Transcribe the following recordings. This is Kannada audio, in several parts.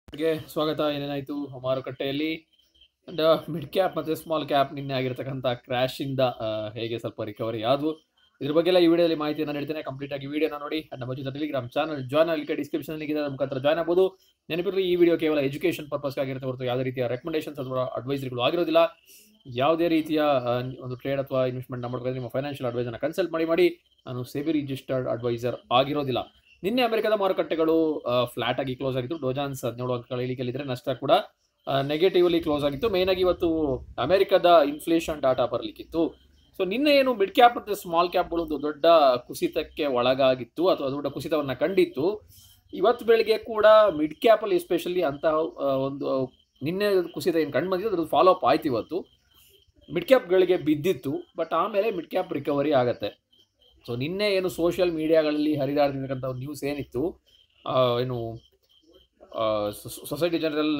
ಗೆ ಸ್ವಾಗತ ಏನೇನಾಯಿತು ಮಾರುಕಟ್ಟೆಯಲ್ಲಿ ಅಂಡ್ ಮಿಡ್ ಕ್ಯಾಪ್ ಮತ್ತು ಸ್ಮಾಲ್ ಕ್ಯಾಪ್ ನಿನ್ನೆ ಆಗಿರ್ತಕ್ಕಂಥ ಕ್ರ್ಯಾಶಿಂದ ಹೇಗೆ ಸ್ವಲ್ಪ ರಿಕವರಿ ಆದವು ಇದ್ರ ಬಗ್ಗೆ ಎಲ್ಲ ಈ ವಿಡಿಯೋದಲ್ಲಿ ಮಾಹಿತಿಯನ್ನು ನೀಡ್ತೇನೆ ಕಂಪ್ಲೀಟ್ ಆಗಿ ವಿಡಿಯೋನ ನೋಡಿ ಅಂಡ್ ನಮ್ಮ ಜೊತೆ ಟೆಲಿಗ್ರಾಮ್ ಚಾನಲ್ ಜಾಯ್ನ್ ಆಗಲಿಕ್ಕೆ ಡಿಸ್ಕ್ರಿಪ್ಷನ್ ಲಿಂಕ್ ಇದೆ ಮುಖಾಂತರ ಜಾಯ್ನ್ ಆಗ್ಬೋದು ನೆನಪಿರಲಿ ಈ ವಿಡಿಯೋ ಕೇವಲ ಎಜುಕೇಷನ್ ಪರ್ಪಸ್ ಆಗಿರುತ್ತೆ ಹೊರತು ಯಾವುದೇ ರೀತಿಯ ರೆಕಮೆಂಡೇಶನ್ಸ್ ಅಥವಾ ಅಡ್ವೈಸರಿಗಳು ಆಗಿರೋದಿಲ್ಲ ಯಾವುದೇ ರೀತಿಯ ಆ, ಒಂದು ಟ್ರೇಡ್ ಅಥವಾ ಇನ್ವೆಸ್ಟ್ಮೆಂಟ್ ಮಾಡಬೇಕಾದ್ರೆ ನಿಮ್ಮ ಫೈನಾನ್ಷಿಯಲ್ ಅಡ್ವೈಸರ್ನ ಕನ್ಸಲ್ಟ್ ಮಾಡಿ ಮಾಡಿ ನಾನು ಸೇಬಿ ರಿಜಿಸ್ಟರ್ಡ್ ಅಡ್ವೈಸರ್ ಆಗಿರೋದಿಲ್ಲ ನಿನ್ನೆ ಅಮೆರಿಕದ ಮಾರುಕಟ್ಟೆಗಳು ಫ್ಲಾಟ್ ಆಗಿ ಕ್ಲೋಸ್ ಆಗಿತ್ತು ಡೋಜಾನ್ಸ್ ಹದಿನೇಳು ಅಂಕಗಳ ಇಳಿಕೆಯಲ್ಲಿದ್ದರೆ ನಷ್ಟ ಕೂಡ ನೆಗೆಟಿವ್ಲಿ ಕ್ಲೋಸ್ ಆಗಿತ್ತು ಮೇನ್ ಆಗಿ ಇವತ್ತು ಅಮೆರಿಕದ ಇನ್ಫ್ಲೇಷನ್ ಡಾಟಾ ಬರಲಿಕ್ಕಿತ್ತು ಸೊ ನಿನ್ನೆ ಏನು ಮಿಡ್ ಕ್ಯಾಪ್ ಮತ್ತು ಸ್ಮಾಲ್ ಕ್ಯಾಪ್ಗಳು ಒಂದು ದೊಡ್ಡ ಕುಸಿತಕ್ಕೆ ಒಳಗಾಗಿತ್ತು ಅಥವಾ ದೊಡ್ಡ ಕುಸಿತವನ್ನು ಕಂಡಿತ್ತು ಇವತ್ತು ಬೆಳಿಗ್ಗೆ ಕೂಡ ಮಿಡ್ ಕ್ಯಾಪಲ್ಲಿ ಎಸ್ಪೆಷಲಿ ಅಂತಹ ಆ, ಒಂದು ನಿನ್ನೆ ಕುಸಿತ ಏನು ಕಂಡು ಬಂದಿತ್ತು ಅದ್ರದ್ದು ಫಾಲೋ ಅಪ್ ಆಯ್ತು ಇವತ್ತು ಮಿಡ್ ಕ್ಯಾಪ್ಗಳಿಗೆ ಬಿದ್ದಿತ್ತು ಬಟ್ ಆಮೇಲೆ ಮಿಡ್ ಕ್ಯಾಪ್ ರಿಕವರಿ ಆಗುತ್ತೆ ಸೊ ನಿನ್ನೆ ಏನು ಸೋಷಿಯಲ್ ಮೀಡಿಯಾಗಳಲ್ಲಿ ಹರಿದಾಡ್ತಿರ್ತಕ್ಕಂಥ ಒಂದು ನ್ಯೂಸ್ ಏನಿತ್ತು ಆ, ಏನು ಸೊಸೈಟಿ ಜನರಲ್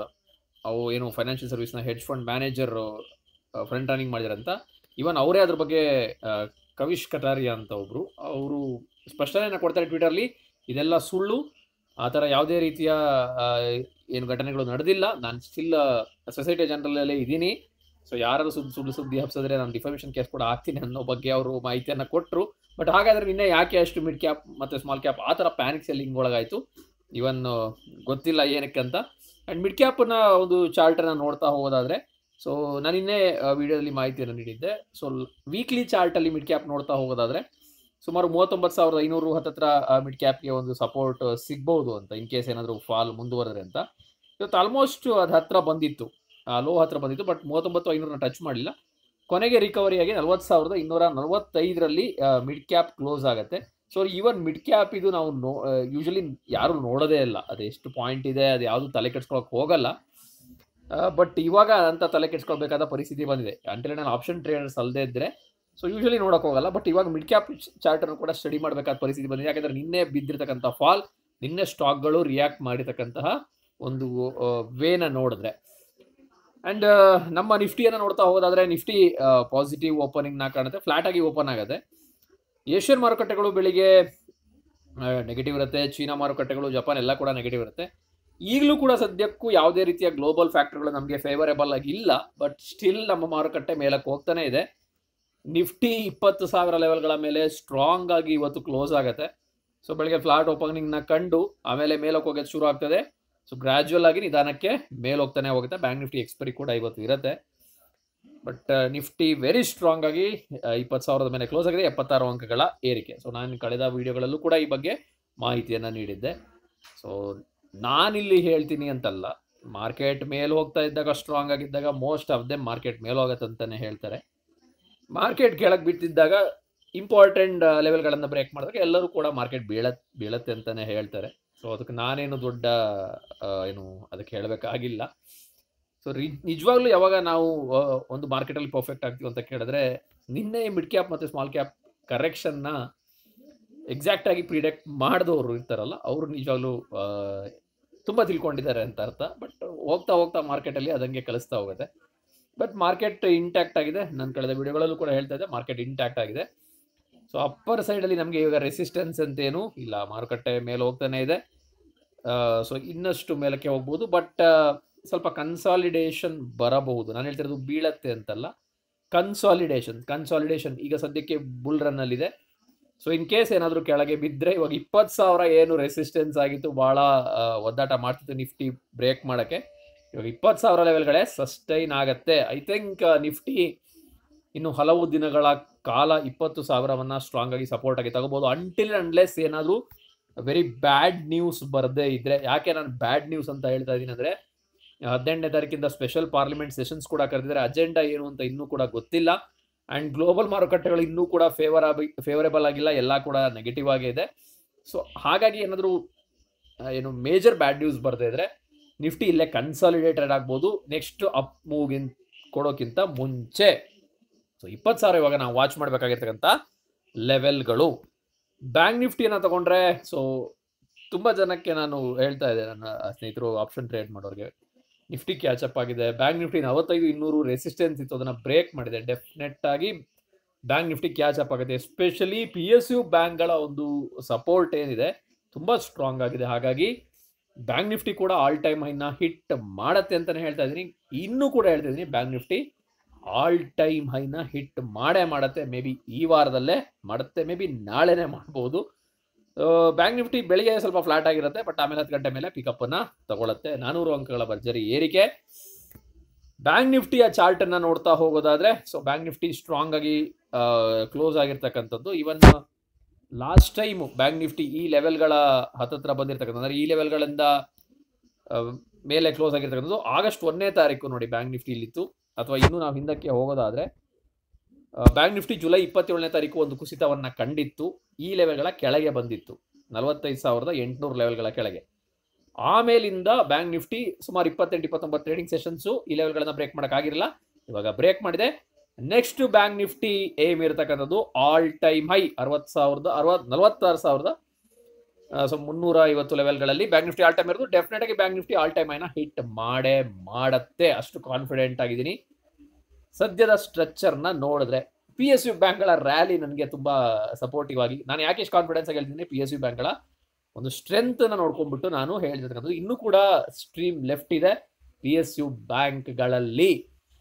ಅವು ಏನು ಫೈನಾನ್ಷಿಯಲ್ ಸರ್ವಿಸ್ನ hedge fund manager front running ಮಾಡಿದಾರಂತ ಇವನ್ ಅವರೇ ಅದ್ರ ಬಗ್ಗೆ ಆ, ಕವಿಶ್ ಕಟಾರಿಯಾ ಅಂತ ಒಬ್ಬರು ಅವರು ಸ್ಪಷ್ಟನೆಯನ್ನು ಕೊಡ್ತಾರೆ ಟ್ವಿಟರ್ಲಿ ಇದೆಲ್ಲ ಸುಳ್ಳು ಆ ಥರ ಯಾವುದೇ ರೀತಿಯ ಆ, ಏನು ಘಟನೆಗಳು ನಡೆದಿಲ್ಲ ನಾನು ಸ್ಟಿಲ್ ಸೊಸೈಟಿ ಜನರಲ್ಲೇ ಇದ್ದೀನಿ ಸೊ ಯಾರು ಸುದ್ದಿ ಸುಳ್ಳು ಸುದ್ದಿ ಹಬ್ಸಿದ್ರೆ ನಾನು ಡಿಫಾಮೇಷನ್ ಕೇಸ್ ಕೂಡ ಹಾಕ್ತೀನಿ ಅನ್ನೋ ಬಗ್ಗೆ ಅವರು ಮಾಹಿತಿಯನ್ನು ಕೊಟ್ಟರು ಬಟ್ ಹಾಗಾದ್ರೆ ನಿನ್ನೆ ಯಾಕೆ ಅಷ್ಟು ಮಿಡ್ ಕ್ಯಾಪ್ ಮತ್ತು ಸ್ಮಾಲ್ ಕ್ಯಾಪ್ ಆ ಥರ ಪ್ಯಾನಿಕ್ ಸೆಲ್ಲಿಂಗ್ ಒಳಗಾಯಿತು ಇವನ್ ಗೊತ್ತಿಲ್ಲ ಏನಕ್ಕೆ ಅಂತ ಆ್ಯಂಡ್ ಮಿಡ್ ಕ್ಯಾಪ್ನ ಒಂದು ಚಾರ್ಟನ್ನು ನೋಡ್ತಾ ಹೋಗೋದಾದರೆ ಸೊ ನಾನು ನಿನ್ನೆ ವಿಡಿಯೋದಲ್ಲಿ ಮಾಹಿತಿಯನ್ನು ನೀಡಿದ್ದೆ ಸೊ ವೀಕ್ಲಿ ಚಾರ್ಟಲ್ಲಿ ಮಿಡ್ ಕ್ಯಾಪ್ ನೋಡ್ತಾ ಹೋಗೋದಾದರೆ ಸುಮಾರು ಮೂವತ್ತೊಂಬತ್ತು ಸಾವಿರದ ಐನೂರು ಹತ್ತತ್ರ ಮಿಡ್ ಕ್ಯಾಪ್ಗೆ ಒಂದು ಸಪೋರ್ಟ್ ಸಿಗ್ಬೋದು ಅಂತ ಇನ್ ಕೇಸ್ ಏನಾದರೂ ಫಾಲ್ ಮುಂದುವರೆದ್ರೆ ಅಂತ ಇವತ್ತು ಆಲ್ಮೋಸ್ಟ್ ಅದು ಹತ್ರ ಬಂದಿತ್ತು ಲೋ ಹತ್ರ ಬಂದಿತ್ತು ಬಟ್ ಮೂವತ್ತೊಂಬತ್ತು ಐನೂರನ್ನ ಟಚ್ ಮಾಡಲಿಲ್ಲ ಕೊನೆಗೆ ರಿಕವರಿ ಆಗಿ ನಲ್ವತ್ತು ಸಾವಿರದ ಇನ್ನೂರ ನಲವತ್ತೈದರಲ್ಲಿ ಮಿಡ್ ಕ್ಯಾಪ್ ಕ್ಲೋಸ್ ಆಗುತ್ತೆ ಸೊ ಈವನ್ ಮಿಡ್ ಕ್ಯಾಪ್ ಇದು ನಾವು ನೋ ಯೂಶಲಿ ಯಾರು ನೋಡೋದೇ ಇಲ್ಲ ಅದು ಎಷ್ಟು ಪಾಯಿಂಟ್ ಇದೆ ಅದು ಯಾವುದು ತಲೆ ಕೆಡ್ಸ್ಕೊಳಕ್ಕೆ ಹೋಗಲ್ಲ ಬಟ್ ಇವಾಗ ಅಂತ ತಲೆ ಕೆಡ್ಸ್ಕೊಳ್ಬೇಕಾದ ಪರಿಸ್ಥಿತಿ ಬಂದಿದೆ ಅಂಟಿಲ್ ನಾನು ಆಪ್ಷನ್ ಟ್ರೇಡರ್ಸ್ ಅಲ್ಲದೆ ಇದ್ದರೆ ಸೊ ಯೂಶಲಿ ನೋಡೋಕೆ ಹೋಗಲ್ಲ ಬಟ್ ಇವಾಗ ಮಿಡ್ ಕ್ಯಾಪ್ ಚಾರ್ಟನ್ನು ಕೂಡ ಸ್ಟಡಿ ಮಾಡಬೇಕಾದ ಪರಿಸ್ಥಿತಿ ಬಂದಿದೆ ಯಾಕಂದರೆ ನಿನ್ನೆ ಬಿದ್ದಿರ್ತಕ್ಕಂಥ ಫಾಲ್ ನಿನ್ನೆ ಸ್ಟಾಕ್ಗಳು ರಿಯಾಕ್ಟ್ ಮಾಡಿರ್ತಕ್ಕಂತಹ ಒಂದು ವೇನ ನೋಡಿದ್ರೆ ಆ್ಯಂಡ್ ನಮ್ಮ ನಿಫ್ಟಿಯನ್ನು ನೋಡ್ತಾ ಹೋಗೋದಾದ್ರೆ ನಿಫ್ಟಿ ಪಾಸಿಟಿವ್ ಓಪನಿಂಗ್ನ ಕಾಣುತ್ತೆ ಫ್ಲಾಟ್ ಆಗಿ ಓಪನ್ ಆಗುತ್ತೆ ಏಷ್ಯನ್ ಮಾರುಕಟ್ಟೆಗಳು ಬೆಳಿಗ್ಗೆ ನೆಗೆಟಿವ್ ಇರುತ್ತೆ ಚೀನಾ ಮಾರುಕಟ್ಟೆಗಳು ಜಪಾನ್ ಎಲ್ಲ ಕೂಡ ನೆಗೆಟಿವ್ ಇರುತ್ತೆ ಈಗಲೂ ಕೂಡ ಸದ್ಯಕ್ಕೂ ಯಾವುದೇ ರೀತಿಯ ಗ್ಲೋಬಲ್ ಫ್ಯಾಕ್ಟರ್ಗಳು ನಮಗೆ ಫೇವರೇಬಲ್ ಆಗಿ ಇಲ್ಲ ಬಟ್ ಸ್ಟಿಲ್ ನಮ್ಮ ಮಾರುಕಟ್ಟೆ ಮೇಲಕ್ಕೆ ಹೋಗ್ತಾನೆ ಇದೆ ನಿಫ್ಟಿ ಇಪ್ಪತ್ತು ಸಾವಿರ ಲೆವೆಲ್ಗಳ ಮೇಲೆ ಸ್ಟ್ರಾಂಗ್ ಆಗಿ ಇವತ್ತು ಕ್ಲೋಸ್ ಆಗುತ್ತೆ ಸೊ ಬೆಳಗ್ಗೆ ಫ್ಲಾಟ್ ಓಪನಿಂಗ್ನ ಕಂಡು ಆಮೇಲೆ ಮೇಲಕ್ಕೆ ಹೋಗೋದು ಶುರು ಆಗ್ತದೆ ಸೊ ಗ್ರ್ಯಾಜುವಲ್ ಆಗಿ ನಿಧಾನಕ್ಕೆ ಮೇಲೆ ಹೋಗ್ತಾನೆ ಹೋಗುತ್ತೆ ಬ್ಯಾಂಕ್ ನಿಫ್ಟಿ ಎಕ್ಸ್ಪೈರಿ ಕೂಡ ಇವತ್ತು ಇರುತ್ತೆ ಬಟ್ ನಿಫ್ಟಿ ವೆರಿ ಸ್ಟ್ರಾಂಗ್ ಆಗಿ ಇಪ್ಪತ್ತು ಸಾವಿರದ ಮೇಲೆ ಕ್ಲೋಸ್ ಆಗಿದೆ ಎಪ್ಪತ್ತಾರು ಅಂಕಗಳ ಏರಿಕೆ ಸೊ ನಾನು ಕಳೆದ ವಿಡಿಯೋಗಳಲ್ಲೂ ಕೂಡ ಈ ಬಗ್ಗೆ ಮಾಹಿತಿಯನ್ನು ನೀಡಿದ್ದೆ ಸೊ ನಾನಿಲ್ಲಿ ಹೇಳ್ತೀನಿ ಅಂತಲ್ಲ ಮಾರ್ಕೆಟ್ ಮೇಲೆ ಹೋಗ್ತಾ ಇದ್ದಾಗ ಸ್ಟ್ರಾಂಗ್ ಆಗಿದ್ದಾಗ ಮೋಸ್ಟ್ ಆಫ್ ದೆಮ್ ಮಾರ್ಕೆಟ್ ಮೇಲೆ ಹೋಗುತ್ತೆ ಅಂತಲೇ ಹೇಳ್ತಾರೆ ಮಾರ್ಕೆಟ್ ಕೆಳಗೆ ಬಿಟ್ಟಿದ್ದಾಗ ಇಂಪಾರ್ಟೆಂಟ್ ಲೆವೆಲ್ಗಳನ್ನು ಬ್ರೇಕ್ ಮಾಡಿದಾಗ ಎಲ್ಲರೂ ಕೂಡ ಮಾರ್ಕೆಟ್ ಬೀಳತ್ ಬೀಳತ್ತೆ ಅಂತಲೇ ಹೇಳ್ತಾರೆ ಸೊ ಅದಕ್ಕೆ ನಾನೇನು ದೊಡ್ಡ ಆ, ಏನು ಅದಕ್ಕೆ ಹೇಳಬೇಕಾಗಿಲ್ಲ ಸೊ ರಿ ನಿಜವಾಗ್ಲೂ ಯಾವಾಗ ನಾವು ಆ, ಒಂದು ಮಾರ್ಕೆಟಲ್ಲಿ ಪರ್ಫೆಕ್ಟ್ ಆಗ್ತೀವಿ ಅಂತ ಕೇಳಿದ್ರೆ ನಿನ್ನೆ ಮಿಡ್ ಕ್ಯಾಪ್ ಮತ್ತು ಸ್ಮಾಲ್ ಕ್ಯಾಪ್ ಕರೆಕ್ಷನ್ನ ಎಕ್ಸಾಕ್ಟಾಗಿ ಪ್ರಿಡೆಕ್ಟ್ ಮಾಡಿದವರು ಇರ್ತಾರಲ್ಲ ಅವರು ನಿಜವಾಗ್ಲೂ ತುಂಬ ತಿಳ್ಕೊಂಡಿದ್ದಾರೆ ಅಂತ ಅರ್ಥ ಬಟ್ ಹೋಗ್ತಾ ಹೋಗ್ತಾ ಮಾರ್ಕೆಟಲ್ಲಿ ಅದಂಗೆ ಕಲಿಸ್ತಾ ಹೋಗುತ್ತೆ ಬಟ್ ಮಾರ್ಕೆಟ್ ಇಂಟ್ಯಾಕ್ಟ್ ಆಗಿದೆ ನಾನು ಕಳೆದ ವಿಡಿಯೋಗಳಲ್ಲೂ ಕೂಡ ಹೇಳ್ತಾ ಇದ್ದೆ ಮಾರ್ಕೆಟ್ ಇಂಟ್ಯಾಕ್ಟ್ ಆಗಿದೆ ಸೊ ಅಪ್ಪರ್ ಸೈಡಲ್ಲಿ ನಮಗೆ ಇವಾಗ ರೆಸಿಸ್ಟೆನ್ಸ್ ಅಂತೇನು ಇಲ್ಲ ಮಾರುಕಟ್ಟೆ ಮೇಲೆ ಹೋಗ್ತಾನೆ ಇದೆ ಸೊ ಇನ್ನಷ್ಟು ಮೇಲಕ್ಕೆ ಹೋಗ್ಬೋದು ಬಟ್ ಸ್ವಲ್ಪ ಕನ್ಸಾಲಿಡೇಷನ್ ಬರಬಹುದು ನಾನು ಹೇಳ್ತಿರೋದು ಬೀಳತ್ತೆ ಅಂತಲ್ಲ ಕನ್ಸಾಲಿಡೇಷನ್ ಕನ್ಸಾಲಿಡೇಷನ್ ಈಗ ಸದ್ಯಕ್ಕೆ ಬುಲ್ ರನ್ನಲ್ಲಿದೆ ಸೊ ಇನ್ ಕೇಸ್ ಏನಾದರೂ ಕೆಳಗೆ ಬಿದ್ದರೆ ಇವಾಗ ಇಪ್ಪತ್ತು ಸಾವಿರ ಏನು ರೆಸಿಸ್ಟೆನ್ಸ್ ಆಗಿತ್ತು ಭಾಳ ಒದ್ದಾಟ ಮಾಡ್ತಿತ್ತು ನಿಫ್ಟಿ ಬ್ರೇಕ್ ಮಾಡೋಕ್ಕೆ ಇವಾಗ ಇಪ್ಪತ್ತು ಸಾವಿರ ಲೆವೆಲ್ಗಳೇ ಸಸ್ಟೈನ್ ಆಗತ್ತೆ ಐ ಥಿಂಕ್ ನಿಫ್ಟಿ ಇನ್ನು ಹಲವು ದಿನಗಳ ಕಾಲ ಇಪ್ಪತ್ತು ಸಾವಿರವನ್ನು ಸ್ಟ್ರಾಂಗ್ ಆಗಿ ಸಪೋರ್ಟ್ ಆಗಿ ತಗೋಬಹುದು ಅಂಟಿಲ್ ಅನ್ಲೆಸ್ ಏನಾದರೂ ವೆರಿ ಬ್ಯಾಡ್ ನ್ಯೂಸ್ ಬರದೇ ಇದ್ರೆ ಯಾಕೆ ನಾನು ಬ್ಯಾಡ್ ನ್ಯೂಸ್ ಅಂತ ಹೇಳ್ತಾ ಇದ್ದೀನಿ ಅಂದರೆ ಹದಿನೆಂಟನೇ ತಾರೀಕಿಂದ ಸ್ಪೆಷಲ್ ಪಾರ್ಲಿಮೆಂಟ್ ಸೆಷನ್ಸ್ ಕೂಡ ಕರೆದಿದ್ದಾರೆ ಅಜೆಂಡಾ ಏನು ಅಂತ ಇನ್ನೂ ಕೂಡ ಗೊತ್ತಿಲ್ಲ ಆ್ಯಂಡ್ ಗ್ಲೋಬಲ್ ಮಾರುಕಟ್ಟೆಗಳು ಇನ್ನೂ ಕೂಡ ಫೇವರ್ ಆಗಿ ಫೇವರೇಬಲ್ ಆಗಿಲ್ಲ ಎಲ್ಲ ಕೂಡ ನೆಗೆಟಿವ್ ಆಗೇ ಇದೆ ಸೊ ಹಾಗಾಗಿ ಏನಾದರೂ ಏನು ಮೇಜರ್ ಬ್ಯಾಡ್ ನ್ಯೂಸ್ ಬರದೇ ಇದ್ರೆ ನಿಫ್ಟಿ ಇಲ್ಲೇ ಕನ್ಸಾಲಿಡೇಟೆಡ್ ಆಗ್ಬೋದು ನೆಕ್ಸ್ಟ್ ಅಪ್ ಮೂವ್ಗಿನ್ ಕೊಡೋಕ್ಕಿಂತ ಮುಂಚೆ ಸೊ ಇಪ್ಪತ್ತು ಸಾವಿರ ಇವಾಗ ನಾವು ವಾಚ್ ಮಾಡಬೇಕಾಗಿರ್ತಕ್ಕಂಥ ಲೆವೆಲ್ಗಳು ಬ್ಯಾಂಕ್ ನಿಫ್ಟಿಯನ್ನು ತಗೊಂಡ್ರೆ ಸೊ ತುಂಬ ಜನಕ್ಕೆ ನಾನು ಹೇಳ್ತಾ ಇದ್ದೆ ನನ್ನ ಸ್ನೇಹಿತರು ಆಪ್ಷನ್ ಟ್ರೇಡ್ ಮಾಡೋರಿಗೆ ನಿಫ್ಟಿ ಕ್ಯಾಚಪ್ ಆಗಿದೆ ಬ್ಯಾಂಕ್ ನಿಫ್ಟಿ ನಲವತ್ತೈದು ಇನ್ನೂರು ರೆಸಿಸ್ಟೆನ್ಸ್ ಇತ್ತು ಅದನ್ನು ಬ್ರೇಕ್ ಮಾಡಿದೆ ಡೆಫಿನೆಟ್ ಆಗಿ ಬ್ಯಾಂಕ್ ನಿಫ್ಟಿ ಕ್ಯಾಚಪ್ ಆಗುತ್ತೆ ಎಸ್ಪೆಷಲಿ ಪಿ ಎಸ್ ಯು ಬ್ಯಾಂಕ್ಗಳ ಒಂದು ಸಪೋರ್ಟ್ ಏನಿದೆ ತುಂಬ ಸ್ಟ್ರಾಂಗ್ ಆಗಿದೆ ಹಾಗಾಗಿ ಬ್ಯಾಂಕ್ ನಿಫ್ಟಿ ಕೂಡ ಆಲ್ ಟೈಮ್ ಹೈನ ಹಿಟ್ ಮಾಡತ್ತೆ ಅಂತಲೇ ಹೇಳ್ತಾ ಇದ್ದೀನಿ ಇನ್ನೂ ಕೂಡ ಹೇಳ್ತಾ ಇದ್ದೀನಿ ಬ್ಯಾಂಕ್ ನಿಫ್ಟಿ ಆಲ್ ಟೈಮ್ ಹೈನ ಹಿಟ್ ಮಾಡೇ ಮಾಡತ್ತೆ ಮೇ ಬಿ ಈ ವಾರದಲ್ಲೇ ಮಾಡುತ್ತೆ ಮೇ ಬಿ ನಾಳೆನೇ ಮಾಡ್ಬೋದು ಬ್ಯಾಂಕ್ ನಿಫ್ಟಿ ಬೆಳಿಗ್ಗೆ ಸ್ವಲ್ಪ ಫ್ಲಾಟ್ ಆಗಿರುತ್ತೆ ಬಟ್ ಆಮೇಲೆ ಹತ್ತು ಗಂಟೆ ಮೇಲೆ ಪಿಕಪ್ಪನ್ನು ತಗೊಳುತ್ತೆ ನಾನೂರು ಅಂಕಗಳ ಭರ್ಜರಿ ಏರಿಕೆ ಬ್ಯಾಂಕ್ ನಿಫ್ಟಿಯ ಚಾರ್ಟನ್ನು ನೋಡ್ತಾ ಹೋಗೋದಾದ್ರೆ ಸೊ ಬ್ಯಾಂಕ್ ನಿಫ್ಟಿ ಸ್ಟ್ರಾಂಗ್ ಆಗಿ ಕ್ಲೋಸ್ ಆಗಿರ್ತಕ್ಕಂಥದ್ದು even last time bank Nifty ಈ ಲೆವೆಲ್ಗಳ ಹತ್ತತ್ರ ಬಂದಿರ್ತಕ್ಕಂಥ ಅಂದರೆ ಈ ಲೆವೆಲ್ಗಳಿಂದ ಆ, ಮೇಲೆ ಕ್ಲೋಸ್ ಆಗಿರ್ತಕ್ಕಂಥದ್ದು ಆಗಸ್ಟ್ ಒಂದನೇ ತಾರೀಕು ನೋಡಿ ಬ್ಯಾಂಕ್ ನಿಫ್ಟಿ ಇಲ್ಲಿತ್ತು ಅಥವಾ ಇನ್ನೂ ನಾವು ಹಿಂದಕ್ಕೆ ಹೋಗೋದಾದ್ರೆ ಬ್ಯಾಂಕ್ ನಿಫ್ಟಿ ಜುಲೈ ಇಪ್ಪತ್ತೇಳನೇ ತಾರೀಕು ಒಂದು ಕುಸಿತವನ್ನು ಕಂಡಿತ್ತು ಈ ಲೆವೆಲ್ಗಳ ಕೆಳಗೆ ಬಂದಿತ್ತು ನಲವತ್ತೈದು ಸಾವಿರದ ಎಂಟುನೂರು ಲೆವೆಲ್ಗಳ ಕೆಳಗೆ ಆಮೇಲಿಂದ ಬ್ಯಾಂಕ್ ನಿಫ್ಟಿ ಸುಮಾರು ಇಪ್ಪತ್ತೆಂಟು ಇಪ್ಪತ್ತೊಂಬತ್ತು ಟ್ರೇಡಿಂಗ್ ಸೆಷನ್ಸು ಈ ಲೆವೆಲ್ಗಳನ್ನ ಬ್ರೇಕ್ ಮಾಡೋಕ್ಕಾಗಿರಲಿಲ್ಲ ಇವಾಗ ಬ್ರೇಕ್ ಮಾಡಿದೆ ನೆಕ್ಸ್ಟ್ ಬ್ಯಾಂಕ್ ನಿಫ್ಟಿ ಏಮ್ ಇರತಕ್ಕಂಥದ್ದು ಆಲ್ ಟೈಮ್ ಹೈ ಅರವತ್ತು ಸಾವಿರದ ಅರವತ್ತು ನಲವತ್ತಾರು ಸಾವಿರದ ಸೊ ಮುನ್ನೂರ ಐವತ್ತು ಲೆವೆಲ್ಗಳಲ್ಲಿ ಬ್ಯಾಂಕ್ ನಿಫ್ಟಿ ಆಲ್ ಟೈಮ್ ಇರೋದು ಡೆಫಿನೆಟ್ ಆಗಿ ಬ್ಯಾಂಕ್ ನಿಫ್ಟಿ ಆಲ್ ಟೈಮ್ ಐನ ಹಿಟ್ ಮಾಡೇ ಮಾಡತ್ತೆ ಅಷ್ಟು ಕಾನ್ಫಿಡೆಂಟ್ ಆಗಿದ್ದೀನಿ ಸದ್ಯದ ಸ್ಟ್ರಕ್ಚರ್ನ ನೋಡಿದ್ರೆ ಪಿ ಎಸ್ ಯು ಬ್ಯಾಂಕ್ಗಳ ರ್ಯಾಲಿ ನನಗೆ ತುಂಬ ಸಪೋರ್ಟಿವ್ ಆಗಿ ನಾನು ಯಾಕೆ ಇಷ್ಟು ಕಾನ್ಫಿಡೆನ್ಸ್ ಆಗಿ ಹೇಳ್ತೀನಿ ಪಿ ಎಸ್ ಯು ಬ್ಯಾಂಕ್ಗಳ ಒಂದು ಸ್ಟ್ರೆಂತ್ನ ನೋಡ್ಕೊಂಡ್ಬಿಟ್ಟು ನಾನು ಹೇಳ್ತಿರ್ತಕ್ಕಂಥದ್ದು ಇನ್ನೂ ಕೂಡ ಸ್ಟ್ರೀಮ್ ಲೆಫ್ಟ್ ಇದೆ ಪಿ ಎಸ್ ಯು ಬ್ಯಾಂಕ್ಗಳಲ್ಲಿ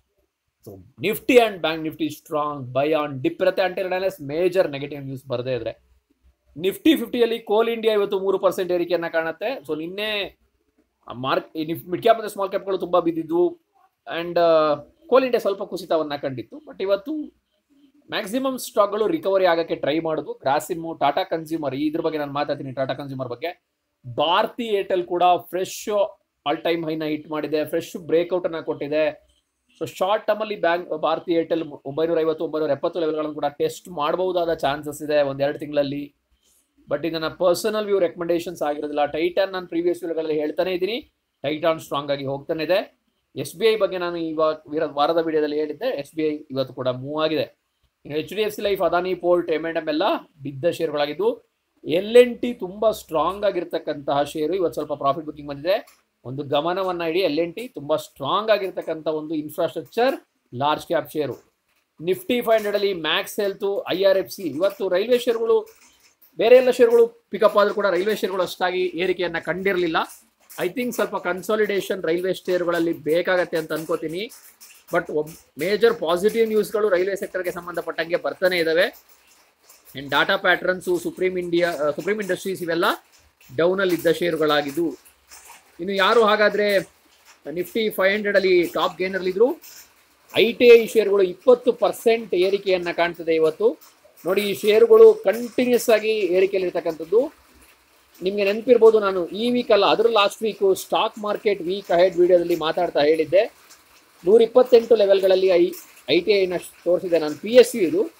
so Nifty and bank Nifty strong buy on dip ಇರುತ್ತೆ until unless major negative news ಬರದೇ ಇದ್ರೆ ನಿಫ್ಟಿ ಫಿಫ್ಟಿಯಲ್ಲಿ ಕೋಲ್ ಇಂಡಿಯಾ ಇವತ್ತು ಮೂರು ಪರ್ಸೆಂಟ್ ಏರಿಕೆಯನ್ನ ಕಾಣುತ್ತೆ ಸೊ ನಿನ್ನೆ ಮಾರ್ಕ್ ಮಿಡ್ ಕ್ಯಾಪ್ ಮತ್ತು ಸ್ಮಾಲ್ ಕ್ಯಾಪ್ಗಳು ತುಂಬ ಬಿದ್ದಿದ್ವು ಆ್ಯಂಡ್ ಕೋಲ್ ಇಂಡಿಯಾ ಸ್ವಲ್ಪ ಕುಸಿತವನ್ನ ಕಂಡಿತ್ತು ಬಟ್ ಇವತ್ತು ಮ್ಯಾಕ್ಸಿಮಮ್ ಸ್ಟಾಕ್ಗಳು ರಿಕವರಿ ಆಗಕ್ಕೆ ಟ್ರೈ ಮಾಡೋದು ಗ್ರಾಸಿಮು ಟಾಟಾ ಕನ್ಸ್ಯೂಮರ್ ಇದ್ರ ಬಗ್ಗೆ ನಾನು ಮಾತಾಡ್ತೀನಿ ಟಾಟಾ ಕನ್ಸ್ಯೂಮರ್ ಬಗ್ಗೆ ಭಾರತಿ ಏರ್ಟೆಲ್ ಕೂಡ ಫ್ರೆಶ್ ಆಲ್ ಟೈಮ್ ಹೈನ ಹಿಟ್ ಮಾಡಿದೆ ಫ್ರೆಶ್ ಬ್ರೇಕ್ಔಟ್ ಅನ್ನ ಕೊಟ್ಟಿದೆ ಸೊ ಶಾರ್ಟ್ ಟರ್ಮ್ ಅಲ್ಲಿ ಬ್ಯಾಂಕ್ ಭಾರತಿ ಏರ್ಟೆಲ್ ಒಂಬೈನೂರ ಐವತ್ತು ಒಂಬೈನೂರ ಎಪ್ಪತ್ತು ಲೆವೆಲ್ಗಳನ್ನು ಕೂಡ ಟೆಸ್ಟ್ ಮಾಡಬಹುದಾದ ಚಾನ್ಸಸ್ ಇದೆ ಒಂದೆರಡು ತಿಂಗಳಲ್ಲಿ ಬಟ್ ಇದು ನನ್ನ ಪರ್ಸನಲ್ ವ್ಯೂ ರೆಕಮೆಂಡೇಶನ್ಸ್ ಆಗಿರೋದಿಲ್ಲ ಟೈಟಾನ್ ನಾನು ಪ್ರೀವಿಯಸ್ ವ್ಯೂಗಳಲ್ಲಿ ಹೇಳ್ತಾನೆ ಇದ್ದೀನಿ ಟೈಟಾನ್ ಸ್ಟ್ರಾಂಗ್ ಆಗಿ ಹೋಗ್ತಾನೆ ಇದೆ ಎಸ್ ಬಿ ಐ ಬಗ್ಗೆ ನಾನು ಇವಾಗ ವೀರ- ವಾರದ ವಿಡಿಯೋದಲ್ಲಿ ಹೇಳಿದ್ದೆ ಎಸ್ ಬಿ ಐ ಇವತ್ತು ಕೂಡ ಮೂವ್ ಆಗಿದೆ H D F C life Adani port M M ಎಲ್ಲ ಬಿದ್ದ ಶೇರ್ಗಳಾಗಿದ್ದು ಎಲ್ ಎನ್ ಟಿ ತುಂಬ ಸ್ಟ್ರಾಂಗ್ ಆಗಿರ್ತಕ್ಕಂತಹ ಶೇರು ಇವತ್ತು ಸ್ವಲ್ಪ ಪ್ರಾಫಿಟ್ ಬುಕಿಂಗ್ ಬಂದಿದೆ ಒಂದು ಗಮನವನ್ನ ಇಡಿ ಎಲ್ ಎನ್ ಟಿ ತುಂಬ ಸ್ಟ್ರಾಂಗ್ ಆಗಿರ್ತಕ್ಕಂಥ ಒಂದು infrastructure large cap share Nifty five hundred ಅಲ್ಲಿ Max Health I R F C ಇವತ್ತು ರೈಲ್ವೆ ಶೇರ್ಗಳು ಬೇರೆ ಎಲ್ಲ ಶೇರ್ಗಳು ಪಿಕಪ್ ಆದರೂ ಕೂಡ ರೈಲ್ವೆ ಶೇರ್ಗಳು ಅಷ್ಟಾಗಿ ಏರಿಕೆಯನ್ನ ಕಂಡಿರಲಿಲ್ಲ ಐ ಥಿಂಕ್ ಸ್ವಲ್ಪ ಕನ್ಸಾಲಿಡೇಷನ್ ರೈಲ್ವೆ ಶೇರ್ಗಳಲ್ಲಿ ಬೇಕಾಗತ್ತೆ ಅಂತ ಅನ್ಕೋತೀನಿ ಬಟ್ ಒಬ್ ಮೇಜರ್ ಪಾಸಿಟಿವ್ ನ್ಯೂಸ್ಗಳು ರೈಲ್ವೆ ಸೆಕ್ಟರ್ಗೆ ಸಂಬಂಧಪಟ್ಟಂಗೆ ಬರ್ತಾನೆ ಇದ್ದಾವೆ and data patterns Supreme India Supreme Industries ಇವೆಲ್ಲ ಡೌನಲ್ಲಿ ಇದ್ದ ಶೇರುಗಳಾಗಿದ್ದು ಇನ್ನು ಯಾರು ಹಾಗಾದರೆ ನಿಫ್ಟಿ ಫೈವ್ ಹಂಡ್ರೆಡಲ್ಲಿ ಟಾಪ್ ಗೇನರ್ಲಿದ್ರು ಐ ಟಿ ಐ ಶೇರುಗಳು ಇಪ್ಪತ್ತು ಪರ್ಸೆಂಟ್ ಏರಿಕೆಯನ್ನು ಕಾಣ್ತದೆ ಇವತ್ತು ನೋಡಿ ಈ ಶೇರುಗಳು ಕಂಟಿನ್ಯೂಸ್ ಆಗಿ ಏರಿಕೆಯಲ್ಲಿರ್ತಕ್ಕಂಥದ್ದು ನಿಮಗೆ ನೆನಪಿರ್ಬೋದು ನಾನು ಈ ವೀಕ್ ಅಲ್ಲ ಅದರ last week stock market week ahead ವಿಡಿಯೋದಲ್ಲಿ ಮಾತಾಡ್ತಾ ಹೇಳಿದ್ದೆ ನೂರ ಇಪ್ಪತ್ತೆಂಟು ಲೆವೆಲ್ಗಳಲ್ಲಿ ಐ ಐ ಟಿ ಐನ ತೋರಿಸಿದೆ ನಾನು ಪಿ ಎಸ್ ಯು ಇದು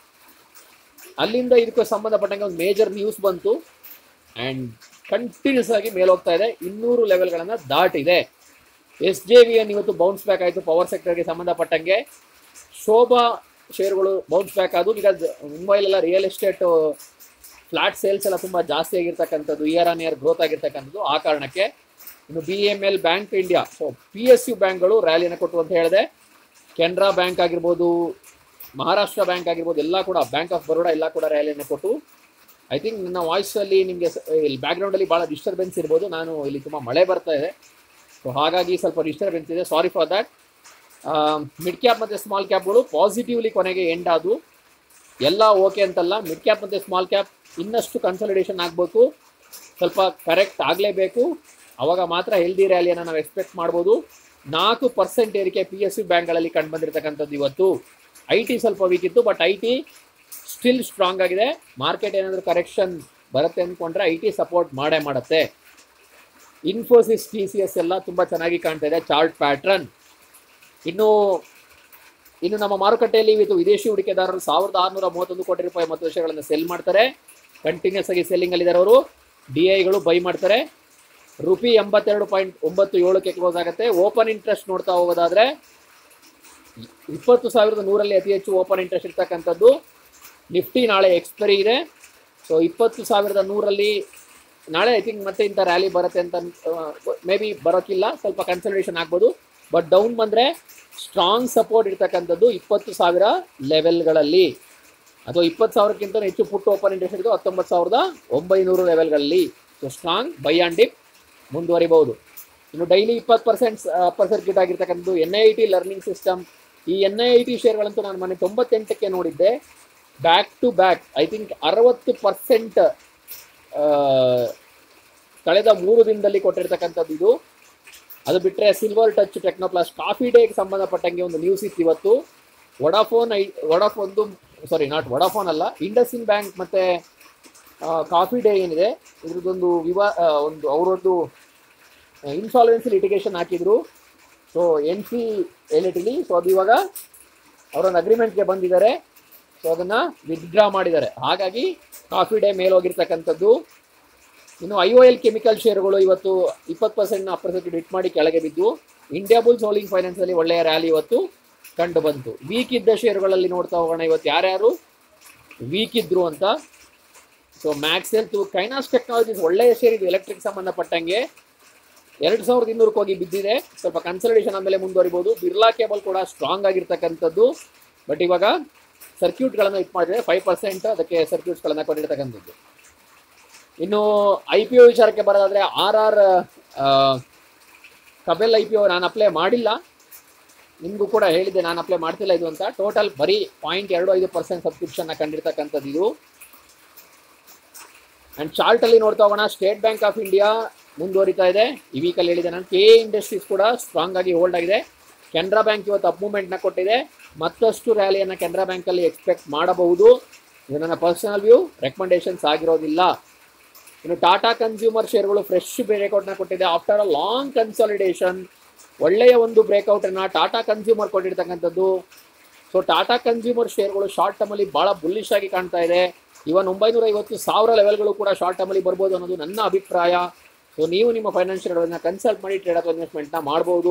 ಅಲ್ಲಿಂದ ಇದಕ್ಕೆ ಸಂಬಂಧಪಟ್ಟಂಗೆ ಒಂದು ಮೇಜರ್ ನ್ಯೂಸ್ ಬಂತು ಆ್ಯಂಡ್ ಕಂಟಿನ್ಯೂಸ್ ಆಗಿ ಮೇಲೆ ಹೋಗ್ತಾ ಇದೆ ಇನ್ನೂರು ಲೆವೆಲ್ಗಳನ್ನು ದಾಟಿದೆ ಎಸ್ ಜೆ ವಿ ಎನ್ ಇವತ್ತು ಬೌನ್ಸ್ ಬ್ಯಾಕ್ ಆಯಿತು ಪವರ್ ಸೆಕ್ಟರ್ಗೆ ಸಂಬಂಧಪಟ್ಟಂಗೆ ಶೋಭಾ ಶೇರ್ಗಳು ಬೌನ್ಸ್ ಬ್ಯಾಕ್ ಆದವು ಬಿಕಾಸ್ ಮುಂಬೈಲೆಲ್ಲ ರಿಯಲ್ ಎಸ್ಟೇಟ್ ಫ್ಲಾಟ್ ಸೇಲ್ಸ್ ಎಲ್ಲ ತುಂಬ ಜಾಸ್ತಿ ಆಗಿರ್ತಕ್ಕಂಥದ್ದು ಇಯರ್ ಆನ್ ಇಯರ್ ಗ್ರೋತ್ ಆಗಿರ್ತಕ್ಕಂಥದ್ದು ಆ ಕಾರಣಕ್ಕೆ ಇನ್ನು B M L bank India so P S U ಬ್ಯಾಂಕ್ಗಳು ರ್ಯಾಲಿಯನ್ನು ಕೊಟ್ಟು ಅಂತ ಹೇಳಿದೆ ಕೆನರಾ ಬ್ಯಾಂಕ್ ಆಗಿರ್ಬೋದು ಮಹಾರಾಷ್ಟ್ರ ಬ್ಯಾಂಕ್ ಆಗಿರ್ಬೋದು ಎಲ್ಲ ಕೂಡ ಬ್ಯಾಂಕ್ ಆಫ್ ಬರೋಡಾ ಎಲ್ಲ ಕೂಡ ರ್ಯಾಲಿಯನ್ನು ಕೊಟ್ಟು ಐ ಥಿಂಕ್ ನನ್ನ ವಾಯ್ಸಲ್ಲಿ ನಿಮಗೆ ಇಲ್ಲಿ ಬ್ಯಾಕ್ಗ್ರೌಂಡಲ್ಲಿ ಭಾಳ ಡಿಸ್ಟರ್ಬೆನ್ಸ್ ಇರ್ಬೋದು ನಾನು ಇಲ್ಲಿ ತುಂಬ ಮಳೆ ಬರ್ತಾ ಇದೆ ಸೊ ಹಾಗಾಗಿ ಸ್ವಲ್ಪ ಡಿಸ್ಟರ್ಬೆನ್ಸ್ ಇದೆ sorry for that mid cap ಮತ್ತು ಸ್ಮಾಲ್ ಕ್ಯಾಪ್ಗಳು ಪಾಸಿಟಿವ್ಲಿ ಕೊನೆಗೆ ಎಂಡ್ ಆದವು ಎಲ್ಲ ಓಕೆ ಅಂತಲ್ಲ ಮಿಡ್ ಕ್ಯಾಪ್ ಮತ್ತು ಸ್ಮಾಲ್ ಕ್ಯಾಪ್ ಇನ್ನಷ್ಟು ಕನ್ಸಲ್ಟೇಷನ್ ಆಗಬೇಕು ಸ್ವಲ್ಪ ಕರೆಕ್ಟ್ ಆಗಲೇಬೇಕು ಅವಾಗ ಮಾತ್ರ ಹೆಲ್ದಿ ರ್ಯಾಲಿಯನ್ನು ನಾವು ಎಕ್ಸ್ಪೆಕ್ಟ್ ಮಾಡ್ಬೋದು ನಾಲ್ಕು ಪರ್ಸೆಂಟ್ ಏರಿಕೆ ಪಿ ಎಸ್ ಯು ಬ್ಯಾಂಕ್ಗಳಲ್ಲಿ ಕಂಡು ಬಂದಿರತಕ್ಕಂಥದ್ದು ಇವತ್ತು ಐ ಟಿ ಸ್ವಲ್ಪ ವೀಕ್ ಇತ್ತು but I T still strong ಆಗಿದೆ ಮಾರ್ಕೆಟ್ ಏನಾದರೂ ಕರೆಕ್ಷನ್ ಬರುತ್ತೆ ಅಂದ್ಕೊಂಡ್ರೆ ಐ ಟಿ ಸಪೋರ್ಟ್ ಮಾಡೇ ಮಾಡುತ್ತೆ ಇನ್ಫೋಸಿಸ್ ಟಿ ಸಿ ಎಸ್ ಎಲ್ಲ ತುಂಬ ಚೆನ್ನಾಗಿ ಕಾಣ್ತಾ ಇದೆ ಚಾರ್ಟ್ ಪ್ಯಾಟ್ರನ್ ಇನ್ನು ಇನ್ನು ನಮ್ಮ ಮಾರುಕಟ್ಟೆಯಲ್ಲಿ ಇವತ್ತು ವಿದೇಶಿ ಹೂಡಿಕೆದಾರರು ಸಾವಿರದ ಆರುನೂರ ಮೂವತ್ತೊಂದು ಕೋಟಿ ರೂಪಾಯಿ ಮತ್ತು ವರ್ಷಗಳನ್ನು ಸೆಲ್ ಮಾಡ್ತಾರೆ ಕಂಟಿನ್ಯೂಸ್ ಆಗಿ ಸೆಲ್ಲಿಂಗ್ ಅಲ್ಲಿದ್ದಾರೆ ಅವರು ಡಿ ಐಗಳು ಬೈ ಮಾಡ್ತಾರೆ ರುಪಿ ಎಂಬತ್ತೆರಡು ಪಾಯಿಂಟ್ ಒಂಬತ್ತು ಏಳಕ್ಕೆ ಕ್ಲೋಸ್ ಆಗುತ್ತೆ ಓಪನ್ ಇಂಟ್ರೆಸ್ಟ್ ನೋಡ್ತಾ ಹೋಗೋದಾದ್ರೆ ಇಪ್ಪತ್ತು ಸಾವಿರದ ನೂರಲ್ಲಿ ಅತಿ ಹೆಚ್ಚು ಓಪನ್ ಇಂಟ್ರೆಸ್ಟ್ ಇರ್ತಕ್ಕಂಥದ್ದು ನಿಫ್ಟಿ ನಾಳೆ ಎಕ್ಸ್ಪೈರಿ ಇದೆ ಸೊ ಇಪ್ಪತ್ತು ಸಾವಿರದ ನೂರಲ್ಲಿ ನಾಳೆ ಐ ಥಿಂಕ್ ಮತ್ತೆ ಇಂಥ ರ್ಯಾಲಿ ಬರುತ್ತೆ ಅಂತ ಮೇ ಬಿ ಬರೋಕ್ಕಿಲ್ಲ ಸ್ವಲ್ಪ ಕನ್ಸಲ್ಟೇಷನ್ ಆಗ್ಬೋದು ಬಟ್ ಡೌನ್ ಬಂದರೆ ಸ್ಟ್ರಾಂಗ್ ಸಪೋರ್ಟ್ ಇರ್ತಕ್ಕಂಥದ್ದು ಇಪ್ಪತ್ತು ಸಾವಿರ ಲೆವೆಲ್ಗಳಲ್ಲಿ ಅಥವಾ ಇಪ್ಪತ್ತು ಸಾವಿರಕ್ಕಿಂತ ಹೆಚ್ಚು ಪುಟ್ ಓಪನ್ ಇಂಟ್ರೆಸ್ಟ್ ಇದ್ದು ಹತ್ತೊಂಬತ್ತು ಸಾವಿರದ ಒಂಬೈನೂರು ಲೆವೆಲ್ಗಳಲ್ಲಿ so strong buy and dip ಮುಂದುವರಿಬಹುದು ಇನ್ನು ಡೈಲಿ ಇಪ್ಪತ್ತು ಪರ್ಸೆಂಟ್ ಅಪ್ಪರ್ ಸರ್ಕ್ಯೂಟ್ ಆಗಿರ್ತಕ್ಕಂಥದ್ದು N I T learning system ಈ ಎನ್ ಐ ಟಿ ಶೇರ್ಗಳಂತೂ ನಾನು ಮೊನ್ನೆ ತೊಂಬತ್ತೆಂಟಕ್ಕೆ ನೋಡಿದ್ದೆ back to back I think ಅರವತ್ತು ಪರ್ಸೆಂಟ್ ಕಳೆದ ಮೂರು ದಿನದಲ್ಲಿ ಕೊಟ್ಟಿರ್ತಕ್ಕಂಥದ್ದು ಇದು ಅದು ಬಿಟ್ಟರೆ ಸಿಲ್ವರ್ ಟಚ್ ಟೆಕ್ನೋಪ್ಲಾಸ್ ಕಾಫಿ ಡೇಗೆ ಸಂಬಂಧಪಟ್ಟಂಗೆ ಒಂದು ನ್ಯೂಸ್ ಇತ್ತು ಇವತ್ತು ವಡಾಫೋನ್ ಐ ವಡಾಫೋನ್ದು ಸಾರಿ ನಾಟ್ ವಡಾಫೋನ್ ಅಲ್ಲ ಇಂಡಸ್ಇನ್ ಬ್ಯಾಂಕ್ ಮತ್ತು ಕಾಫಿ ಡೇ ಏನಿದೆ ಇದ್ರದ್ದೊಂದು ವಿವಾ ಆ, ಒಂದು ಅವರೊಂದು ಇನ್ಸಾಲ್ವೆನ್ಸಿ ಲಿಟಿಗೇಷನ್ ಹಾಕಿದ್ರು ಸೊ ಎನ್ ಸಿ ಎಲ್ ಟಿಲಿ ಸೊ ಅದು ಇವಾಗ ಅವರೊಂದು ಅಗ್ರಿಮೆಂಟ್ಗೆ ಬಂದಿದ್ದಾರೆ ಸೊ ಅದನ್ನು ವಿತ್ಡ್ರಾ ಮಾಡಿದ್ದಾರೆ ಹಾಗಾಗಿ ಕಾಫಿ ಡೇ ಮೇಲೆ ಹೋಗಿರ್ತಕ್ಕಂಥದ್ದು ಇನ್ನು ಐ ಒ ಎಲ್ ಕೆಮಿಕಲ್ ಶೇರುಗಳು ಇವತ್ತು ಇಪ್ಪತ್ತು ಪರ್ಸೆಂಟ್ನ ಅಪ್ಪರ್ ಸರ್ಕ್ಯೂಟ್ ಹಿಟ್ ಮಾಡಿ ಕೆಳಗೆ ಬಿದ್ದು ಇಂಡಿಯಾ ಬುಲ್ಸ್ ಹೋಲಿಂಗ್ ಫೈನಾನ್ಸಲ್ಲಿ ಒಳ್ಳೆಯ ರ್ಯಾಲಿ ಇವತ್ತು ಕಂಡು ಬಂತು ವೀಕ್ ಇದ್ದ ಶೇರುಗಳಲ್ಲಿ ನೋಡ್ತಾ ಹೋಗೋಣ ಇವತ್ತು ಯಾರ್ಯಾರು ವೀಕ್ ಇದ್ರು ಅಂತ so Max Health Kaynes Technologies ಒಳ್ಳೆಯ ಶೇರ್ ಇದು ಎಲೆಕ್ಟ್ರಿಕ್ ಸಂಬಂಧಪಟ್ಟಂಗೆ ಎರಡು ಸಾವಿರದ ಇನ್ನೂರಕ್ಕೆ ಹೋಗಿ ಬಿದ್ದಿದೆ ಸ್ವಲ್ಪ ಕನ್ಸಲ್ಟೇಷನ್ ಆದಮೇಲೆ ಮುಂದುವರಿಬೋದು ಬಿರ್ಲಾ ಕೇಬಲ್ ಕೂಡ ಸ್ಟ್ರಾಂಗ್ ಆಗಿರ್ತಕ್ಕಂಥದ್ದು ಬಟ್ ಇವಾಗ ಸರ್ಕ್ಯೂಟ್ಗಳನ್ನು ಇಟ್ ಮಾಡಿದ್ರೆ ಫೈವ್ ಪರ್ಸೆಂಟ್ ಅದಕ್ಕೆ ಸರ್ಕ್ಯೂಟ್ಸ್ಗಳನ್ನು ಕೊಟ್ಟಿರ್ತಕ್ಕಂಥದ್ದು ಇನ್ನು ಐ ಪಿ ಒ ವಿಚಾರಕ್ಕೆ ಬರೋದಾದ್ರೆ R R Kabel I P O ನಾನು ಅಪ್ಲೈ ಮಾಡಿಲ್ಲ ನಿಮಗೂ ಕೂಡ ಹೇಳಿದ್ದೆ ನಾನು ಅಪ್ಲೈ ಮಾಡ್ತಿಲ್ಲ ಇದು ಅಂತ ಟೋಟಲ್ ಬರೀ ಪಾಯಿಂಟ್ ಎರಡು ಐದು ಪರ್ಸೆಂಟ್ ಸಬ್ಸ್ಕ್ರಿಪ್ಷನ್ನ ಕಂಡಿರ್ತಕ್ಕಂಥದ್ದು ಇದು ಆ್ಯಂಡ್ ಚಾರ್ಟಲ್ಲಿ ನೋಡ್ತಾ ಹೋಗೋಣ ಸ್ಟೇಟ್ ಬ್ಯಾಂಕ್ ಆಫ್ ಇಂಡಿಯಾ ಮುಂದುವರಿತಾ ಇದೆ ಈ ವೀಕಲ್ಲಿ ಹೇಳಿದೆ ನಾನು ಕೆ ಇಂಡಸ್ಟ್ರೀಸ್ ಕೂಡ ಸ್ಟ್ರಾಂಗ್ ಆಗಿ ಹೋಲ್ಡ್ ಆಗಿದೆ ಕೆನರಾ ಬ್ಯಾಂಕ್ ಇವತ್ತು ಅಪ್ ಮೂವ್ಮೆಂಟ್ನ ಕೊಟ್ಟಿದೆ ಮತ್ತಷ್ಟು ರ್ಯಾಲಿಯನ್ನು ಕೆನರಾ ಬ್ಯಾಂಕಲ್ಲಿ ಎಕ್ಸ್ಪೆಕ್ಟ್ ಮಾಡಬಹುದು ಇದು ನನ್ನ ಪರ್ಸನಲ್ ವ್ಯೂ ರೆಕಮೆಂಡೇಶನ್ಸ್ ಆಗಿರೋದಿಲ್ಲ ಇನ್ನು ಟಾಟಾ ಕನ್ಸ್ಯೂಮರ್ ಶೇರ್ಗಳು ಫ್ರೆಶ್ ಬ್ರೇಕ್ಔಟ್ನ ಕೊಟ್ಟಿದೆ ಆಫ್ಟರ್ ಅ ಲಾಂಗ್ ಕನ್ಸಾಲಿಡೇಷನ್ ಒಳ್ಳೆಯ ಒಂದು ಬ್ರೇಕ್ಔಟನ್ನು ಟಾಟಾ ಕನ್ಸ್ಯೂಮರ್ ಕೊಟ್ಟಿರ್ತಕ್ಕಂಥದ್ದು ಸೊ ಟಾಟಾ ಕನ್ಸ್ಯೂಮರ್ ಶೇರ್ಗಳು ಶಾರ್ಟ್ ಟರ್ಮಲ್ಲಿ ಭಾಳ ಬುಲ್ಲಿಶ್ ಆಗಿ ಕಾಣ್ತಾ ಇದೆ ಇವನ್ ಒಂಬೈನೂರ ಐವತ್ತು ಸಾವಿರ ಲೆವೆಲ್ಗಳು ಕೂಡ ಶಾರ್ಟ್ ಟರ್ಮಲ್ಲಿ ಬರ್ಬೋದು ಅನ್ನೋದು ನನ್ನ ಅಭಿಪ್ರಾಯ ಸೊ ನೀವು ನಿಮ್ಮ ಫೈನಾನ್ಷಿಯಲ್ಗಳನ್ನ ಕನ್ಸಲ್ಟ್ ಮಾಡಿ ಟ್ರೇಡ್ ಅಥವಾ ಇನ್ವೆಸ್ಟ್ಮೆಂಟ್ನ ಮಾಡ್ಬೋದು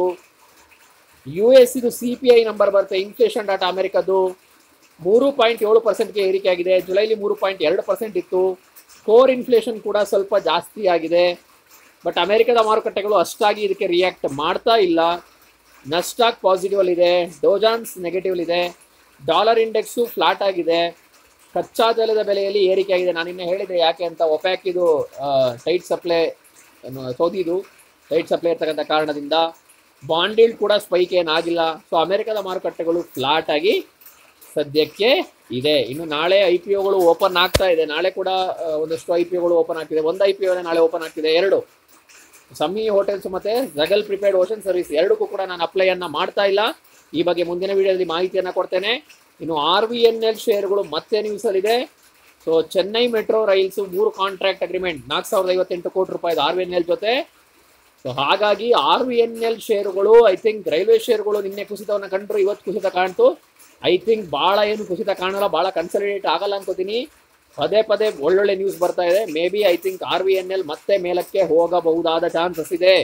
ಯು ಎಸ್ ಇದು ಸಿ ಪಿ ಐ ನಂಬರ್ ಬರುತ್ತೆ ಇನ್ಫ್ಲೇಷನ್ ಡಾಟಾ ಅಮೆರಿಕದ್ದು ಮೂರು ಪಾಯಿಂಟ್ ಏಳು ಪರ್ಸೆಂಟ್ಗೆ ಏರಿಕೆ ಆಗಿದೆ ಜುಲೈಲಿ ಮೂರು ಪಾಯಿಂಟ್ ಎರಡು ಪರ್ಸೆಂಟ್ ಇತ್ತು ಕೋರ್ ಇನ್ಫ್ಲೇಷನ್ ಕೂಡ ಸ್ವಲ್ಪ ಜಾಸ್ತಿ ಆಗಿದೆ ಬಟ್ ಅಮೆರಿಕದ ಮಾರುಕಟ್ಟೆಗಳು ಅಷ್ಟಾಗಿ ಇದಕ್ಕೆ ರಿಯಾಕ್ಟ್ ಮಾಡ್ತಾ ಇಲ್ಲ ನಸ್ಟಾಕ್ ಪಾಸಿಟಿವ್ ಅಲ್ಲಿದೆ ಡೋಜಾನ್ಸ್ ನೆಗೆಟಿವ್ ಇದೆ ಡಾಲರ್ ಇಂಡೆಕ್ಸು ಫ್ಲಾಟ್ ಆಗಿದೆ ಕಚ್ಚಾ ತೈಲದ ಬೆಲೆಯಲ್ಲಿ ಏರಿಕೆ ಆಗಿದೆ ನಾನು ನಿನ್ನೆ ಹೇಳಿದೆ ಯಾಕೆ ಅಂತ ಒಪ್ಯಾಕ್ ಇದು ಟೈಟ್ ಸಪ್ಲೈ ಸೌದಿದು ಟೈಟ್ ಸಪ್ಲೈ ಇರ್ತಕ್ಕಂಥ ಕಾರಣದಿಂದ ಬಾಂಡಿಲ್ಡ್ ಕೂಡ ಸ್ಪೈಕ್ ಏನಾಗಿಲ್ಲ ಸೊ ಅಮೆರಿಕದ ಮಾರುಕಟ್ಟೆಗಳು ಫ್ಲಾಟ್ ಆಗಿ ಸದ್ಯಕ್ಕೆ ಇದೆ ಇನ್ನು ನಾಳೆ ಐ ಪಿ ಒಗಳು ಓಪನ್ ಆಗ್ತಾ ಇದೆ ನಾಳೆ ಕೂಡ ಆ, ಒಂದಷ್ಟು ಐ ಪಿ ಒಗಳು ಓಪನ್ ಆಗ್ತಿದೆ ಒಂದು ಐ ಪಿ ನಾಳೆ ಓಪನ್ ಆಗ್ತಿದೆ ಎರಡು ಸಮಿ ಹೋಟೆಲ್ಸ್ ಮತ್ತೆ ಜಗಲ್ ಪ್ರಿಪೇರ್ಡ್ ಓಷನ್ ಸರ್ವಿಸ್ ಎರಡಕ್ಕೂ ಕೂಡ ನಾನು ಅಪ್ಲೈಯನ್ನು ಮಾಡ್ತಾ ಇಲ್ಲ ಈ ಬಗ್ಗೆ ಮುಂದಿನ ವಿಡಿಯೋದಲ್ಲಿ ಮಾಹಿತಿಯನ್ನು ಕೊಡ್ತೇನೆ ಇನ್ನು ಆರ್ ವಿ ಎನ್ ಎಲ್ ಶೇರ್ಗಳು ಮತ್ತೆ ನ್ಯೂಸಲ್ಲಿದೆ ಸೊ ಚೆನ್ನೈ ಮೆಟ್ರೋ ರೈಲ್ಸ್ ಮೂರು ಕಾಂಟ್ರಾಕ್ಟ್ ಅಗ್ರಿಮೆಂಟ್ ನಾಲ್ಕು ಸಾವಿರದ ಐವತ್ತೆಂಟು ಕೋಟಿ ರೂಪಾಯಿದು ಆರ್ ವಿ ಎನ್ ಎಲ್ ಜೊತೆ ಸೊ ಹಾಗಾಗಿ ಆರ್ ವಿ ಎನ್ ಎಲ್ ಶೇರುಗಳು ಐ ಥಿಂಕ್ ರೈಲ್ವೆ ಶೇರುಗಳು ನಿನ್ನೆ ಕುಸಿತವನ್ನು ಕಂಡ್ರು ಇವತ್ತು ಕುಸಿತ ಕಾಣ್ತು ಐ ಥಿಂಕ್ ಭಾಳ ಏನು ಕುಸಿತ ಕಾಣಲ್ಲ ಭಾಳ ಕನ್ಸಲ್ಟೇಟ್ ಆಗಲ್ಲ ಅನ್ಕೋತೀನಿ ಪದೇ ಪದೇ ಒಳ್ಳೊಳ್ಳೆ ನ್ಯೂಸ್ ಬರ್ತಾ ಇದೆ maybe I think R V N L ಮತ್ತೆ ಮೇಲಕ್ಕೆ ಹೋಗಬಹುದಾದ ಚಾನ್ಸಸ್ ಇದೆ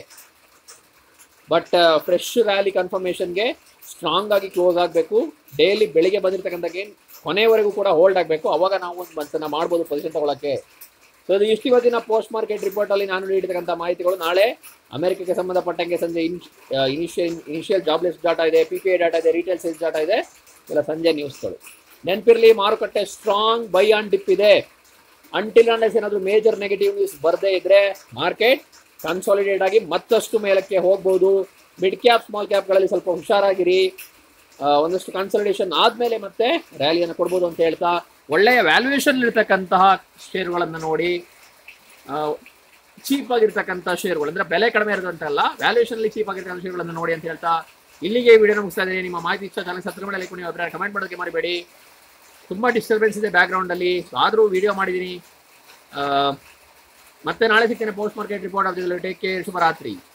ಬಟ್ ಫ್ರೆಶ್ ರ್ಯಾಲಿ ಕನ್ಫರ್ಮೇಷನ್ಗೆ ಸ್ಟ್ರಾಂಗ್ ಆಗಿ ಕ್ಲೋಸ್ ಆಗಬೇಕು ಡೈಲಿ ಬೆಳಿಗ್ಗೆ ಬಂದಿರತಕ್ಕಂಥ ಗೇಮ್ ಕೊನೆಯವರೆಗೂ ಕೂಡ ಹೋಲ್ಡ್ ಆಗಬೇಕು ಅವಾಗ ನಾವು ಒಂದು ಮಂತನ್ನು ಮಾಡ್ಬೋದು ಪೊಸಿಷನ್ ತಗೊಳ್ಳೋಕ್ಕೆ ಸೊ ಇದು ಇಷ್ಟು ಇವತ್ತಿನ ಪೋಸ್ಟ್ ಮಾರ್ಕೆಟ್ ರಿಪೋರ್ಟಲ್ಲಿ ನಾನು ನೀಡಿರ್ತಕ್ಕಂಥ ಮಾಹಿತಿಗಳು ನಾಳೆ ಅಮೆರಿಕಕ್ಕೆ ಸಂಬಂಧಪಟ್ಟಂಗೆ ಸಂಜೆ in initial initial jobless data ಇದೆ ಪಿ ಪಿ ಐ ಡಾಟಾ ಇದೆ ರಿಟೇಲ್ ಸೇಲ್ಸ್ ಡಾಟಾ ಇದೆ ಇಲ್ಲ ಸಂಜೆ ನ್ಯೂಸ್ಗಳು ನೆನಪಿರಲಿ ಮಾರುಕಟ್ಟೆ ಸ್ಟ್ರಾಂಗ್ ಬೈ ಆನ್ ಡಿಪ್ ಇದೆ ಅಂಟಿಲ್ ಅಂಡಸ್ ಏನಾದರೂ ಮೇಜರ್ ನೆಗೆಟಿವ್ ನ್ಯೂಸ್ ಬರದೇ ಇದ್ರೆ ಮಾರ್ಕೆಟ್ ಕನ್ಸಾಲಿಡೇಟ್ ಆಗಿ ಮತ್ತಷ್ಟು ಮೇಲಕ್ಕೆ ಹೋಗ್ಬೋದು ಮಿಡ್ ಕ್ಯಾಪ್ ಸ್ಮಾಲ್ ಕ್ಯಾಪ್ಗಳಲ್ಲಿ ಸ್ವಲ್ಪ ಹುಷಾರಾಗಿರಿ ಆ, ಒಂದಷ್ಟು ಕನ್ಸಲ್ಟೇಷನ್ ಆದಮೇಲೆ ಮತ್ತೆ ರ್ಯಾಲಿಯನ್ನು ಕೊಡ್ಬೋದು ಅಂತ ಹೇಳ್ತಾ ಒಳ್ಳೆಯ ವ್ಯಾಲ್ಯೂಯೇಷನ್ ಇರತಕ್ಕಂತಹ ಶೇರುಗಳನ್ನು ನೋಡಿ ಚೀಪ್ ಆಗಿರ್ತಕ್ಕಂಥ ಶೇರುಗಳು ಅಂದ್ರೆ ಬೆಲೆ ಕಡಿಮೆ ಇರೋದಂತಲ್ಲ ವ್ಯಾಲ್ಯೂಯೇಷನ್ ಅಲ್ಲಿ ಚೀಪ್ ಆಗಿರ್ತಕ್ಕಂಥ ಶೇರುಗಳನ್ನು ನೋಡಿ ಅಂತ ಹೇಳ್ತಾ ಇಲ್ಲಿಗೆ ವಿಡಿಯೋ ಮುಗಿಸ್ತಾ ಇದ್ದೀನಿ ನಿಮ್ಮ ಮಾಹಿತಿ ಇಷ್ಟ ಚಾನಲ್ ಸಬ್ಸ್ಕ್ರೈಬ್ ಮಾಡಿ ಲೈಕ್ ಮಾಡಿ ಅಭಿಪ್ರಾಯ ಕಮೆಂಟ್ ಮಾಡೋದಕ್ಕೆ ಮರಿಬೇಡಿ ತುಂಬ ಡಿಸ್ಟರ್ಬೆನ್ಸ್ ಇದೆ ಬ್ಯಾಕ್ಗ್ರೌಂಡಲ್ಲಿ ಆದರೂ ವಿಡಿಯೋ ಮಾಡಿದ್ದೀನಿ ಆ, ಮತ್ತೆ ನಾಳೆ ಸಿಗ್ತೇನೆ post market report of take care ಶುಭರಾತ್ರಿ